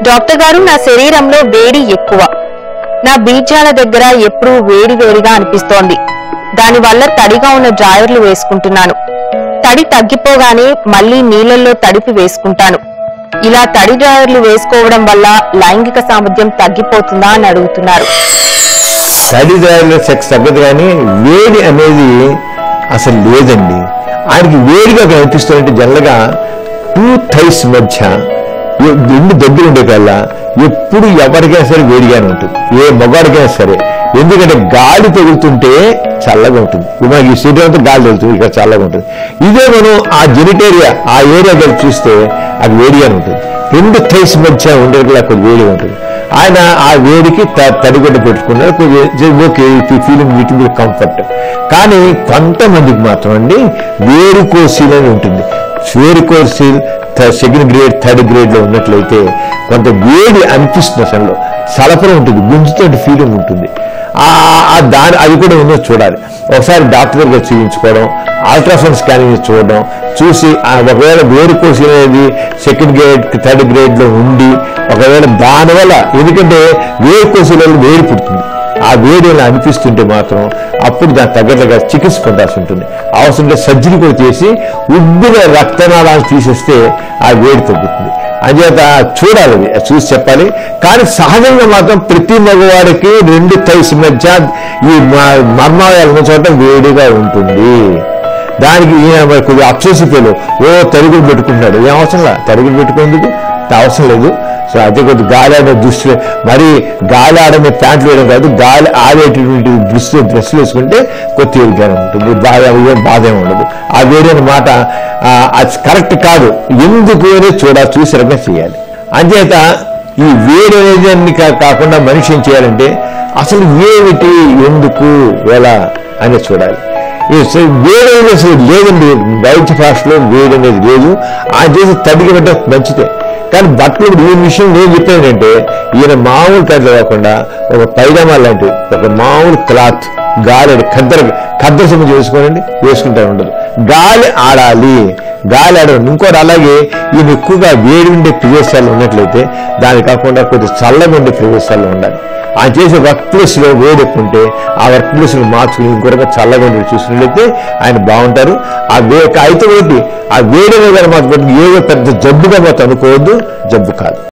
doctor గారు నా శరీరంలో వేడి ఎక్కువ నా బీజాల దగ్గర ఎప్పుడూ వేడి వేడిగా అనిపిస్తోంది దానివల్ల తడిగా ఉన్న డ్రాయర్లు వేసుకుంటున్నాను తడి తగ్గిపోగానే మళ్ళీ నీళ్ళల్లో తడిపి వేసుకుంటాను ఇలా తడి డ్రాయర్లు వేసుకోవడం వల్ల లైంగిక సామర్థ్యం తగ్గిపోతుందా అని అడుగుతున్నారు తల్లిదండ్రుల సెక్స్ తగ్గదు కానీ వేడి అనేది అసలు లేదండి ఆయనకి వేడిగా కనిపిస్తుంటే జనరల్గా టూ థైస్ మధ్య ఎ- రెండు దగ్గర ఉండే కల్లా ఎప్పుడు ఎవరికైనా సరే వేడిగానే ఉంటుంది ఏ మగాడికైనా సరే ఎందుకంటే గాలి తగులుతుంటే చల్లగా ఉంటుంది ఇప్పుడు మనకి ఈ శరీరం అంతా గాలి తగులుతుంది ఇక్కడ చల్లగా ఉంటుంది ఇదే మనం ఆ జెనిటేరియా ఆ ఏరియా కలిపి చూస్తే అది వేడిగానే ఉంటుంది రెండు థైస్ మధ్య ఉండేలా అక్కడ వేడిగా ఉంటుంది ఆయన ఆ వేడికి త- తడిగడ్డ పెట్టుకున్నారు కొంచెం okay feeling little bit comfort కానీ కొంతమందికి మాత్రం అండి వేరుకోసీల్ అని ఉంటుంది వేరుకోసీల్ సెకండ్ గ్రేడ్ థర్డ్ గ్రేడ్ లో ఉన్నట్లయితే కొంత వేడి అనిపిస్తుంది అసలు సలపరం ఉంటుంది గుంజుతోటి ఫీలింగ్ ఉంటుంది ఆ ఆ దాని అది కూడా ఉందో చూడాలి ఒకసారి డాక్టర్ దగ్గర చూపించుకోవడం అల్ట్రాసౌండ్ స్కానింగ్ చూడడం చూసి ఆ ఒకవేళ వేరుకోసి అనేది సెకండ్ గ్రేడ్ థర్డ్ గ్రేడ్ లో ఉండి ఒకవేళ దానివల్ల ఎందుకంటే వేరుకోసీలలో వేడి పుడుతుంది ఆ వేడి అలా అనిపిస్తుంటే మాత్రం అప్పుడు దాని తగ్గట్టుగా చికిత్స పొందాల్సి ఉంటుంది అవసరం సర్జరీ కూడా చేసి ఉబ్బిన రక్తనాళాలు తీసేస్తే ఆ వేడి తగ్గుతుంది అంచేత చూడాలి అది అది చూసి చెప్పాలి కానీ సహజంగా మాత్రం ప్రతి మగవాడికి రెండు థైస్ మధ్య ఈ మ- మర్మాయాలు ఉన్న చోట వేడిగా ఉంటుంది దానికి ఈయన మరి కొద్దిగా అప్సెసిపోలు ఓ తరుగులు పెట్టుకుంటున్నాడు ఏం అవసరం లే తరుగులు పెట్టుకునేందుకు అవసరం లేదు సో అదే కొద్ది గాలి ఆడే దుస్తులు మరి గాలి ఆడని ప్యాంట్లు వేయడం కాదు గాలి ఆడేటటువంటి దుస్తులు డ్రెస్సులు వేసుకుంటే కొద్ది తేలిగ్గానే ఉంటుంది బాధ ఏం బాధ ఏమి ఉండదు ఆ వేరే మాట ఆ, అది కరెక్ట్ కాదు ఎందుకు అని చూడ చూసి రకంగా చేయాలి అంచేత ఈ వేడి అనేది అన్ని కా- కాకుండా మనిషి ఏం చేయాలంటే అసలు ఏమిటి ఎందుకు ఎలా అని చూడాలి ఈ స- వేడి అనేది అసలు లేదండి వైద్య భాషలో వేడి అనేది లేదు ఆ చేసి తడిగి పెట్టే మంచిదే కానీ బట్టలు ఇప్పుడు ఈ విషయం నేను చెప్పానంటే ఈయన మామూలు కథ కాకుండా ఒక పైజామా లాంటి ఒక మామూలు క్లాత్ గాలి ఖద్దర ఖద్దర సమ చేసుకోనండి వేసుకుంటా ఉండదు గాలి ఆడాలి గాలి ఆడడం ఇంకోటి అలాగే ఈయన ఎక్కువగా వేడి ఉండే ప్రదేశాలు ఉన్నట్లయితే దాని కాకుండా కొద్దిగా చల్లగా ఉండే ప్రదేశాల్లో ఉండాలి ఆయన చేసే వర్క్ ప్లేస్ లో వేడి ఎక్కువ ఉంటే ఆ వర్క్ ప్లేస్ ను మార్చుకుని ఇంకొక చల్లగా ఉండి చూసినట్లయితే ఆయన బాగుంటారు ఆ వే అయితే ఒకటి ఆ వేడి అనేది మాత్రం ఏదో పెద్ద జబ్బుగా మాత్రం అనుకోవద్దు జబ్బు కాదు